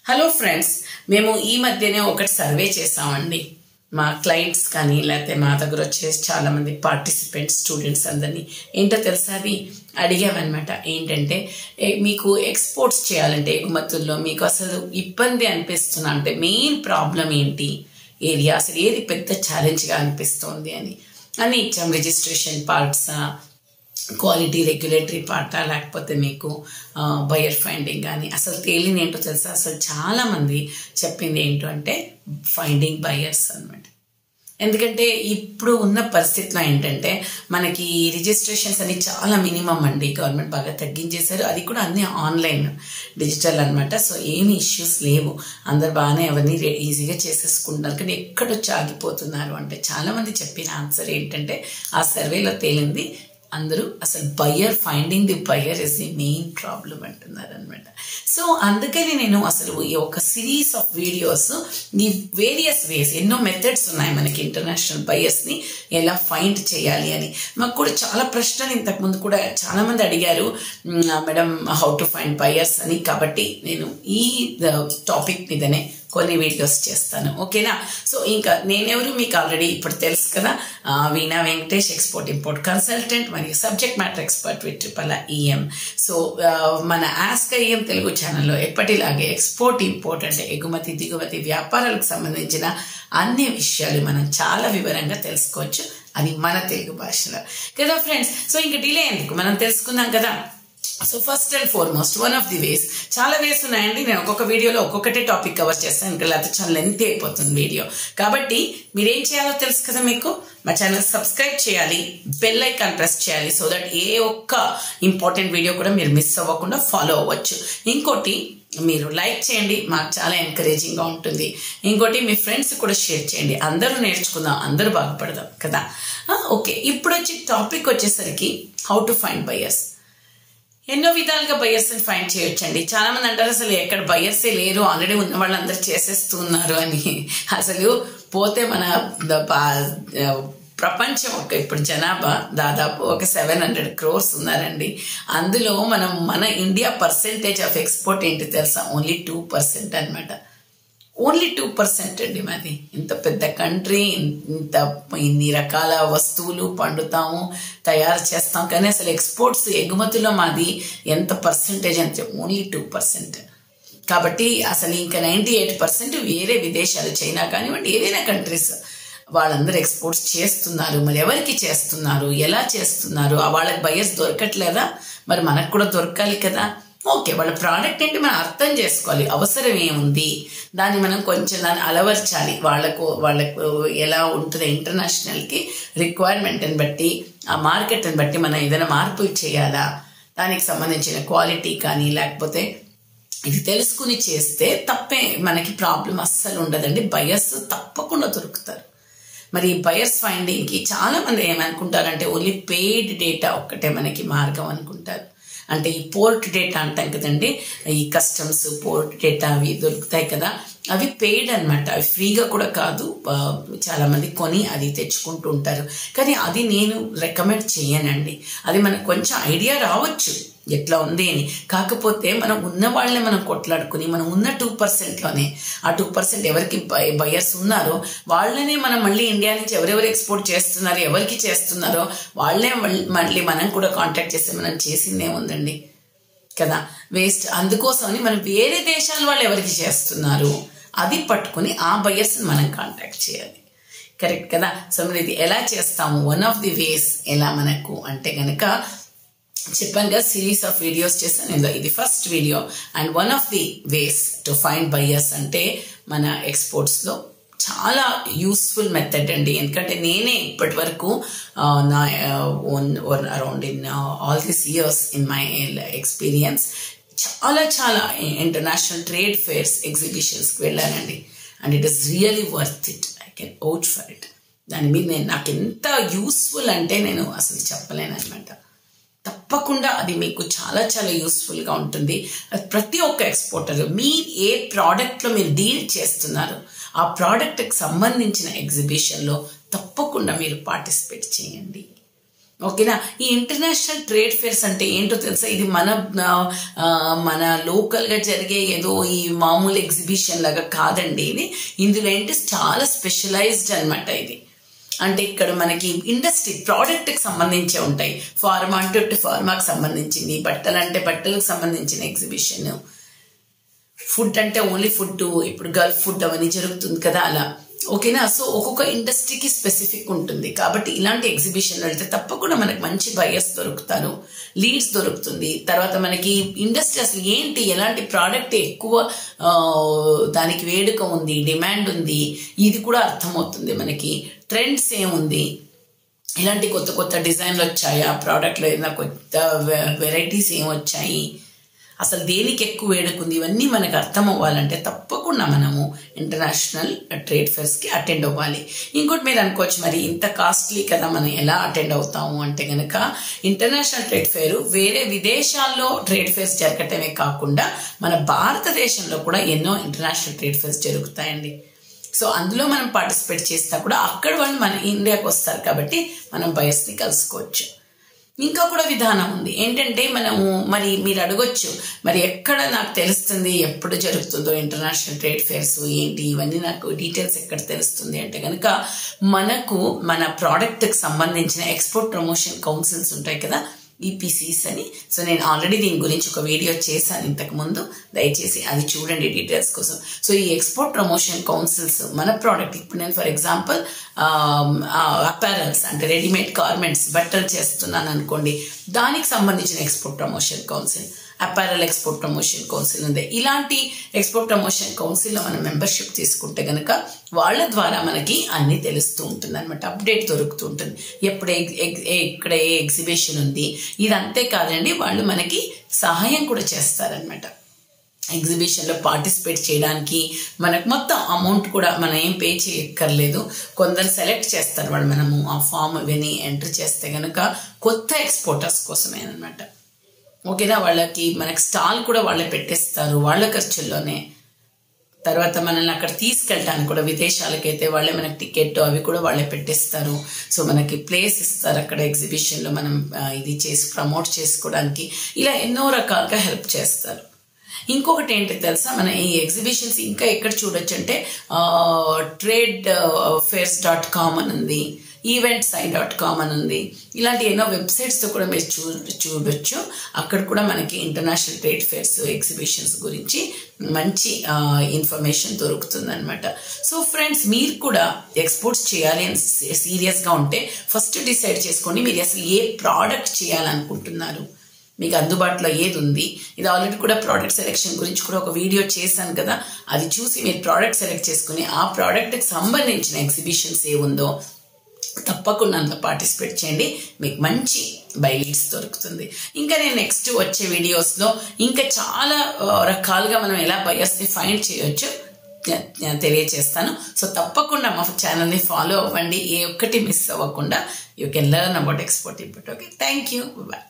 hello friends మేము ఈ మధ్యనే ఒకటి సర్వే చేసామండి మా క్లయింట్స్ కానీ లేకపోతే మా దగ్గర వచ్చే చాలా మంది పార్టిసిపెంట్స్ స్టూడెంట్స్ అందరినీ ఏంటో తెలుసా అది అడిగామన్నమాట ఏంటంటే ఏ, మీకు ఎక్స్పోర్ట్స్ చేయాలంటే ఎగుమతుల్లో మీకు అసలు ఇబ్బంది అనిపిస్తున్నా అంటే మెయిన్ ప్రాబ్లం ఏంటి ఏరియా అసలు ఏది పెద్ద ఛాలెంజ్గా అనిపిస్తోంది అని అని ఇచ్చాం రిజిస్ట్రేషన్ పార్ట్సా క్వాలిటీ రెగ్యులేటరీ పార్టా లేకపోతే మీకు బయర్ ఫైండింగ్ కానీ అసలు తేలింది ఏంటో తెలుసా అసలు చాలా మంది చెప్పింది ఏంటో అంటే ఫైండింగ్ బయర్స్ అన్నమాట ఎందుకంటే ఇప్పుడు ఉన్న పరిస్థితిలో ఏంటంటే మనకి రిజిస్ట్రేషన్స్ అని చాలా మినిమం అండి గవర్నమెంట్ బాగా తగ్గించేశారు అది కూడా అన్ని ఆన్లైన్ డిజిటల్ అన్నమాట సో ఏమి ఇష్యూస్ లేవు అందరు బాగానే అవన్నీ రే- ఈజీగా చేసేసుకుంటున్నారు కానీ ఎక్కడొచ్చి ఆగిపోతున్నారు అంటే చాలా మంది చెప్పిన ఆన్సర్ ఏంటంటే ఆ సర్వేలో తేలింది అందరూ అసలు buyer finding the buyer is the main problem అంటున్నారు అనమాట సో అందుకని నేను అసలు ఈ ఒక సిరీస్ ఆఫ్ వీడియోస్ ఈ వేరియస్ వేస్ ఎన్నో మెథడ్స్ ఉన్నాయి మనకి ఇంటర్నేషనల్ బయర్స్ ని ఎలా ఫైండ్ చేయాలి అని మాకు కూడా చాలా ప్రశ్నలు ఇంతకు ముందు కూడా చాలా మంది అడిగారు madam how to find buyers అని కాబట్టి నేను ఈ టాపిక్ మీదనే కొన్ని వీడియోస్ చేస్తాను ఓకేనా సో ఇంకా నేనెవరు మీకు ఆల్రెడీ ఇప్పుడు తెలుసు కదా ఆ, Veena Venkatesh export import consultant మరియు subject matter expert with triple EM so ఆ, మన ఆస్క ఈఎం తెలుగు ఛానల్లో ఎప్పటిలాగే ఎక్స్పోర్ట్ ఇంపోర్ట్ అంటే ఎగుమతి దిగుమతి వ్యాపారాలకు సంబంధించిన అన్ని విషయాలు మనం చాలా వివరంగా తెలుసుకోవచ్చు అది మన తెలుగు భాషలో కదా ఫ్రెండ్స్ సో ఇంకా డిలే ఎందుకు మనం తెలుసుకుందాం కదా so first and foremost one of the ways చాలా వేస్ ఉన్నాయండి నేను ఒక్కొక్క వీడియోలో ఒక్కొక్కటే టాపిక్ కవర్ చేస్తాను ఇంకా లేకపోతే చాలా లెంత్ అయిపోతుంది వీడియో కాబట్టి మీరేం చేయాలో తెలుసు కదా మీకు మా ఛానల్ సబ్స్క్రైబ్ చేయాలి బెల్ ఐకాన్ ప్రెస్ చేయాలి సో దట్ ఏ ఒక్క ఇంపార్టెంట్ వీడియో కూడా మీరు మిస్ అవ్వకుండా ఫాలో అవ్వచ్చు ఇంకోటి మీరు లైక్ చేయండి మాకు చాలా ఎంకరేజింగ్గా ఉంటుంది ఇంకోటి మీ ఫ్రెండ్స్ కూడా షేర్ చేయండి అందరూ నేర్చుకుందాం అందరూ బాగుపడదాం కదా ఓకే ఇప్పుడు వచ్చి టాపిక్ వచ్చేసరికి హౌ టు ఫైండ్ బయర్స్ ఎన్నో విధాలుగా బయర్స్ ని ఫైండ్ చేయొచ్చండి చాలా మంది అంటారు అసలు ఎక్కడ బయర్సే లేరు ఆల్రెడీ ఉన్న వాళ్ళందరూ చేసేస్తున్నారు అని అసలు పోతే మన ద- బా- ప్రపంచం ఒక ఇప్పుడు జనాభా దాదాపు ఒక సెవెన్ హండ్రెడ్ క్రోర్స్ ఉన్నారండి అందులో మనం మన ఇండియా పర్సెంటేజ్ ఆఫ్ ఎక్స్పోర్ట్ ఏంటి తెలుసా ఓన్లీ టూ పర్సెంట్ అనమాట ఓన్లీ టూ పర్సెంట్ అండి మాది ఇంత పెద్ద కంట్రీ ఇంత ఇన్ని రకాల వస్తువులు పండుతాము తయారు చేస్తాం కానీ అసలు ఎక్స్పోర్ట్స్ ఎగుమతిలో మాది ఎంత పర్సెంటేజ్ అంటే ఓన్లీ టూ పర్సెంట్ కాబట్టి అసలు ఇంకా నైంటీ ఎయిట్ పర్సెంట్ వేరే విదేశాలు చైనా కానివ్వండి ఏదైనా కంట్రీస్ వాళ్ళందరూ ఎక్స్పోర్ట్స్ చేస్తున్నారు మరి ఎవరికి చేస్తున్నారు ఎలా చేస్తున్నారు ఆ వాళ్ళకి బయర్స్ దొరకట్లేదా మరి మనకు కూడా దొరకాలి కదా ఓకే వాళ్ళ ప్రోడక్ట్ ఏంటి మనం అర్థం చేసుకోవాలి అవసరం ఏముంది దాన్ని మనం కొంచెం దాన్ని అలవర్చాలి వాళ్ళకు వాళ్ళకు ఎలా ఉంటుంది ఇంటర్నేషనల్కి రిక్వైర్మెంట్ని బట్టి ఆ మార్కెట్ని బట్టి మనం ఏదైనా మార్పులు చేయాలా దానికి సంబంధించిన క్వాలిటీ కానీ లేకపోతే ఇది తెలుసుకుని చేస్తే తప్పే మనకి ప్రాబ్లం అస్సలు ఉండదండి బయర్స్ తప్పకుండా దొరుకుతారు మరి బయర్స్ ఫైండింగ్కి చాలా మంది ఏమనుకుంటారంటే ఓన్లీ పెయిడ్ డేటా ఒక్కటే మనకి మార్గం అనుకుంటారు అంటే ఈ పోర్ట్ డేటా అంటాం కదండి ఈ కస్టమ్స్ పోర్ట్ డేటా అవి దొరుకుతాయి కదా అవి పెయిడ్ అన్నమాట అవి ఫ్రీగా కూడా కాదు ఆ, చాలా మంది కొని అది తెచ్చుకుంటూ ఉంటారు కానీ అది నేను రికమెండ్ చేయనండి అది మనకు కొంచెం ఐడియా రావచ్చు ఎట్లా ఉంది అని కాకపోతే మనం ఉన్న వాళ్ళని మనం కొట్లాడుకుని మనం ఉన్న టూ పర్సెంట్లోనే ఆ టూ పర్సెంట్ ఎవరికి బయర్స్ ఉన్నారో వాళ్ళనే మనం మళ్ళీ ఇండియా నుంచి ఎవరెవరు ఎక్స్పోర్ట్ చేస్తున్నారో ఎవరికి చేస్తున్నారో వాళ్ళే మళ్ళీ- మళ్ళీ మనం కూడా కాంటాక్ట్ చేస్తే మనం చేసిందే ఉందండి కదా వేస్ట్ అందుకోసమని మనం వేరే దేశాల వాళ్ళు ఎవరికి చేస్తున్నారు అది పట్టుకుని ఆ బయర్స్ మనం కాంటాక్ట్ చేయాలి కరెక్ట్ కదా సో మరి ఇది ఎలా చేస్తాము వన్ ఆఫ్ ది వేస్ ఎలా మనకు అంటే గనక చెప్పాను కదా సిరీస్ ఆఫ్ వీడియోస్ చేశాను ఇందులో ఇది first video and one of the ways to find buyers అంటే మన ఎక్స్పోర్ట్స్లో చాలా యూస్ఫుల్ మెథడ్ అండి ఎందుకంటే నేనే ఇప్పటి వరకు నా around in all this years in my experience చాలా చాలా ఇంటర్నేషనల్ ట్రేడ్ ఫేర్స్ ఎగ్జిబిషన్స్కి వెళ్ళానండి and it is really worth it I can out for it దాని మీద నేను నాకు ఎంత యూస్ఫుల్ అంటే నేను అసలు చెప్పలేను అనమాట తప్పకుండా అది మీకు చాలా చాలా యూస్ఫుల్గా ఉంటుంది అది ప్రతి ఒక్క ఎక్స్పోర్టర్ మీ ఏ ప్రోడక్ట్లో మీరు డీల్ చేస్తున్నారు ఆ ప్రోడక్ట్కి సంబంధించిన ఎగ్జిబిషన్లో తప్పకుండా మీరు పార్టిసిపేట్ చేయండి ఓకేనా ఈ ఇంటర్నేషనల్ ట్రేడ్ ఫేర్స్ అంటే ఏంటో తెలుసా ఇది మన ఆ, ఆ, మన లోకల్గా జరిగే ఏదో ఈ మామూలు ఎగ్జిబిషన్ లాగా కాదండి ఇది ఇందులో ఏంటి చాలా స్పెషలైజ్డ్ అన్నమాట ఇది అంటే ఇక్కడ మనకి ఇండస్ట్రీ ప్రోడక్ట్కి సంబంధించి ఉంటాయి ఫార్మా అంటే ఫార్మాకి సంబంధించింది బట్టలు అంటే బట్టలకు సంబంధించిన ఎగ్జిబిషన్ ఫుడ్ అంటే ఓన్లీ ఫుడ్ ఇప్పుడు గల్ఫ్ ఫుడ్ అవన్నీ జరుగుతుంది కదా అలా ఓకేనా సో ఒక్కొక్క ఇండస్ట్రీకి స్పెసిఫిక్ ఉంటుంది కాబట్టి ఇలాంటి ఎగ్జిబిషన్ వెళ్తే తప్పకుండా మనకి మంచి బయర్స్ దొరుకుతారు లీడ్స్ దొరుకుతుంది తర్వాత మనకి ఇండస్ట్రీ అసలు ఏంటి ఎలాంటి ప్రోడక్ట్ ఎక్కువ ఆ, దానికి వేడుక ఉంది డిమాండ్ ఉంది ఇది కూడా అర్థమవుతుంది మనకి ట్రెండ్స్ ఏముంది ఇలాంటి కొత్త కొత్త డిజైన్లు వచ్చాయి ఆ ప్రోడక్ట్లో ఏదైనా కొత్త వెరైటీస్ ఏం వచ్చాయి అసలు దేనికి ఎక్కువ వేడుకుంది ఇవన్నీ మనకు అర్థం అవ్వాలంటే తప్పకుండా మనము ఇంటర్నేషనల్ ట్రేడ్ ఫేర్స్కి అటెండ్ అవ్వాలి ఇంకోటి మీరు అనుకోవచ్చు మరి ఇంత కాస్ట్లీ కదా మనం ఎలా అటెండ్ అవుతాము అంటే కనుక ఇంటర్నేషనల్ ట్రేడ్ ఫేర్ వేరే విదేశాల్లో ట్రేడ్ ఫేర్స్ జరగటమే కాకుండా మన భారతదేశంలో కూడా ఎన్నో ఇంటర్నేషనల్ ట్రేడ్ ఫేర్స్ జరుగుతాయండి సో అందులో మనం పార్టిసిపేట్ చేసినా కూడా అక్కడ వాళ్ళు మన ఇండియాకి వస్తారు కాబట్టి మనం బయస్ని కలుసుకోవచ్చు ఇంకా కూడా విధానం ఉంది ఏంటంటే మనము మరి మీరు అడగొచ్చు మరి ఎక్కడ నాకు తెలుస్తుంది ఎప్పుడు జరుగుతుందో ఇంటర్నేషనల్ ట్రేడ్ ఫేర్స్ ఏంటి ఇవన్నీ నాకు డీటెయిల్స్ ఎక్కడ తెలుస్తుంది అంటే కనుక మనకు మన ప్రోడక్ట్కి సంబంధించిన ఎక్స్పోర్ట్ ప్రమోషన్ కౌన్సిల్స్ ఉంటాయి కదా ఈపీసీస్ అని సో నేను ఆల్రెడీ దీని గురించి ఒక వీడియో చేశాను ఇంతకు ముందు దయచేసి అది చూడండి డీటెయిల్స్ కోసం సో ఈ ఎక్స్పోర్ట్ ప్రమోషన్ కౌన్సిల్స్ మన ప్రోడక్ట్ ఇప్పుడు నేను ఫర్ ఎగ్జాంపుల్ అపారల్స్ అంటే రెడీమేడ్ గార్మెంట్స్ బట్టలు చేస్తున్నాను అనుకోండి దానికి సంబంధించిన export promotion council apparel export promotion council ఉంది ఇలాంటి ఎక్స్పోర్ట్ ప్రమోషన్ కౌన్సిల్లో మనం మెంబర్షిప్ తీసుకుంటే కనుక వాళ్ళ ద్వారా మనకి అన్ని తెలుస్తూ ఉంటుంది అనమాట అప్డేట్ దొరుకుతూ ఉంటుంది ఎప్పుడు ఎగ్- ఎగ్- ఎక్కడ ఏ ఎగ్జిబిషన్ ఉంది ఇది అంతే కాదండి వాళ్ళు మనకి సహాయం కూడా చేస్తారనమాట ఎగ్జిబిషన్లో పార్టిసిపేట్ చేయడానికి మనకు మొత్తం అమౌంట్ కూడా మనం ఏం పే చేయక్కర్లేదు కొందరు సెలెక్ట్ చేస్తారు వాళ్ళు మనము ఆ ఫామ్ ఇవన్నీ ఎంటర్ చేస్తే కనుక కొత్త ఎక్స్పోర్టర్స్ కోసమే అనమాట ఓకేనా వాళ్ళకి మనకి స్టాల్ కూడా వాళ్ళే పెట్టేస్తారు వాళ్ళ ఖర్చుల్లోనే తర్వాత మనల్ని అక్కడ తీసుకెళ్ళడానికి కూడా విదేశాలకైతే వాళ్ళే మనకి టికెట్ అవి కూడా వాళ్ళే పెట్టేస్తారు సో మనకి ప్లేస్ ఇస్తారు అక్కడ ఎగ్జిబిషన్లో మనం ఆ, ఇది చేసి ప్రమోట్ చేసుకోవడానికి ఇలా ఎన్నో రకాలుగా హెల్ప్ చేస్తారు ఇంకొకటి ఏంటి తెలుసా మన ఈ ఎగ్జిబిషన్స్ ఇంకా ఎక్కడ చూడొచ్చు అంటే ట్రేడ్ ఫేర్స్ డాట్ కామ్ అని ఉంది ఈవెంట్ సై డాట్ కామ్ అని ఉంది ఇలాంటి ఎన్నో వెబ్సైట్స్తో కూడా మీరు చూ చూడొచ్చు అక్కడ కూడా మనకి ఇంటర్నేషనల్ ట్రేడ్ ఫేర్స్ ఎగ్జిబిషన్స్ గురించి మంచి ఇన్ఫర్మేషన్ దొరుకుతుంది అనమాట సో ఫ్రెండ్స్ మీరు కూడా ఎక్స్పోర్ట్స్ చేయాలి అని సీరియస్గా ఉంటే ఫస్ట్ డిసైడ్ చేసుకోండి మీరు అసలు ఏ ప్రోడక్ట్ చేయాలనుకుంటున్నారు మీకు అందుబాటులో ఏది ఉంది ఇది ఆల్రెడీ కూడా ప్రోడక్ట్ సెలెక్షన్ గురించి కూడా ఒక వీడియో చేశాను కదా అది చూసి మీరు ప్రోడక్ట్ సెలెక్ట్ చేసుకుని ఆ ప్రోడక్ట్కి సంబంధించిన ఎగ్జిబిషన్స్ ఏ ఉందో తప్పకుండా అందులో పార్టిసిపేట్ చేయండి మీకు మంచి బై లీడ్స్ దొరుకుతుంది ఇంకా నేను నెక్స్ట్ వచ్చే వీడియోస్లో ఇంకా చాలా ఆ, రకాలుగా మనం ఎలా బయర్స్ని ఫైండ్ చేయొచ్చు నేను తెలియచేస్తాను సో తప్పకుండా మా ఛానల్ని ఫాలో అవ్వండి ఏ ఒక్కటి మిస్ అవ్వకుండా you can learn about export import okay thank you bye